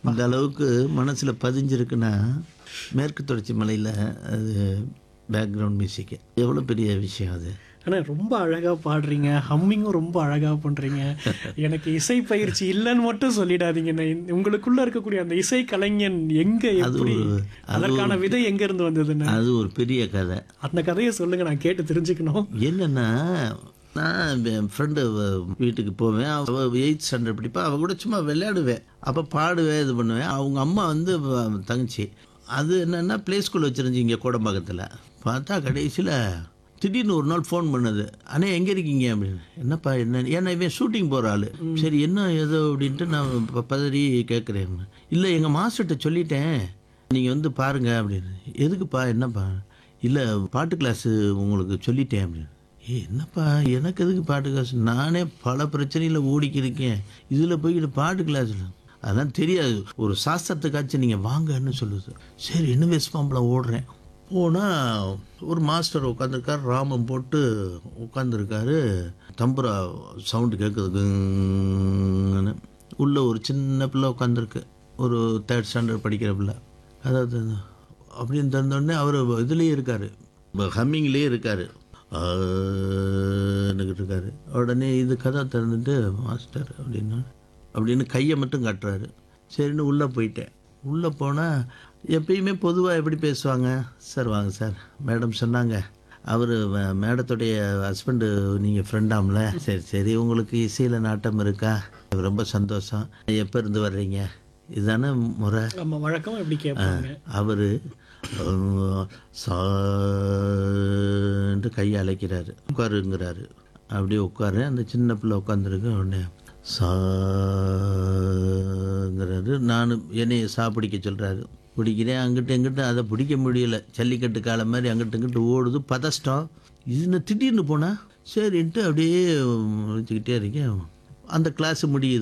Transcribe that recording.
இந்த அளவுக்கு மனசில் பதிஞ்சிருக்குன்னா மேற்கு தொடர்ச்சி மலையில் அது பேக்ரவுண்ட் மியூசிக்கு எவ்வளோ பெரிய விஷயம் அது ஆனா ரொம்ப அழகா பாடுறீங்க ஹம்மிங்கும் ரொம்ப அழகா பண்றீங்க எனக்கு இசை பயிற்சி இல்லைன்னு மட்டும் சொல்லிடாதீங்க நான் இந்த- உங்களுக்குள்ள இருக்கக்கூடிய அந்த இசை கலைஞன் எங்க எப்படி அதற்கான விதை எங்க இருந்து வந்ததுன்னு அது ஒரு பெரிய கதை அந்த கதையை சொல்லுங்க நான் கேட்டு தெரிஞ்சுக்கணும் என்னன்னா நான் என் ஃப்ரெண்டு வீட்டுக்கு போவேன் அவள் எயித் ஸ்டாண்டர்ட் படிப்பா அவள் கூட சும்மா விளையாடுவேன் அப்போ பாடுவேன் இது பண்ணுவேன் அவங்க அம்மா வந்து வ- தங்கச்சி அது என்னென்னா ப்ளே ஸ்கூல் வச்சுருந்துச்சு இங்கே கோடம்பாக்கத்தில் பார்த்தா கடைசியில் திடீர்னு ஒரு நாள் ஃபோன் பண்ணுது அண்ணே எங்கே இருக்கீங்க அப்படின்னு என்னப்பா என்ன ஏன்னா இவன் ஷூட்டிங் போகிற ஆள் சரி என்ன ஏதோ அப்படின்ட்டு நான் ப- பதறி கேட்குறேன் இல்லை எங்கள் மாஸ்டர்கிட்ட சொல்லிட்டேன் நீங்கள் வந்து பாருங்க அப்படின்னு எதுக்குப்பா என்னப்பா இல்லை பாட்டு கிளாஸு உங்களுக்கு சொல்லிட்டேன் அப்படின்னு ஏ என்னப்பா எனக்கு எதுக்கு பாட்டு கிளாஸ் நானே பல பிரச்சனையில் ஓடிக்கி இருக்கேன் இதில் போய்கிட்டு பாட்டு கிளாஸில் அதெல்லாம் தெரியாது ஒரு சாஸ்திரத்துக்காச்சும் நீங்கள் வாங்கன்னு சொல்லுது சரி இன்னும் வெஸ்ட் பாம்பில் ஓடுறேன் போனால் ஒரு மாஸ்டர் உட்காந்துருக்காரு ராமம் போட்டு உட்காந்துருக்காரு தம்புரா சவுண்டு கேட்குது உள்ள ஒரு சின்ன பிள்ளை உட்காந்துருக்கு ஒரு தேர்ட் ஸ்டாண்டர்ட் படிக்கிற பிள்ளை அதாவது அப்படின்னு திறந்தோடனே அவர் இதுலேயே இருக்கார் ஹம்மிங்லேயே இருக்கார் இருக்காரு உடனே இது கதை திறந்துட்டு மாஸ்டர் அப்படின்னா அப்படின்னு கையை மட்டும் காட்டுறாரு சரின்னு உள்ளே போயிட்டேன் உள்ளே போனால் எப்பயுமே பொதுவாக எப்படி பேசுவாங்க சார் வாங்க சார் மேடம் சொன்னாங்க அவர் மேடத்துடைய ஹஸ்பண்டு நீங்கள் ஃப்ரெண்டாம்ல சரி சரி உங்களுக்கு இசையில் நாட்டம் இருக்கா ரொம்ப சந்தோஷம் எப்போ இருந்து வர்றீங்க இதுதானே முறை நம்ம வழக்கமா எப்படி கேட்பாங்க அவர் சான்ட்டு கையை அழைக்கிறாரு உட்காருங்கிறாரு அப்படியே உட்காரு அந்த சின்ன பிள்ளை உட்காந்துருக்கு உடனே சாங்கிறாரு நான் என்னைய சா பிடிக்க சொல்கிறாரு பிடிக்கிறேன் அங்கிட்டு இங்கிட்டு அதை பிடிக்க முடியல ஜல்லிக்கட்டு காலம் மாதிரி அங்கிட்டு இங்கிட்டு ஓடுது பதஷ்டம் இது திடீர்னு போனால் சரின்ட்டு அப்படியே வச்சுக்கிட்டே இருக்கேன் அந்த கிளாஸ் முடியுது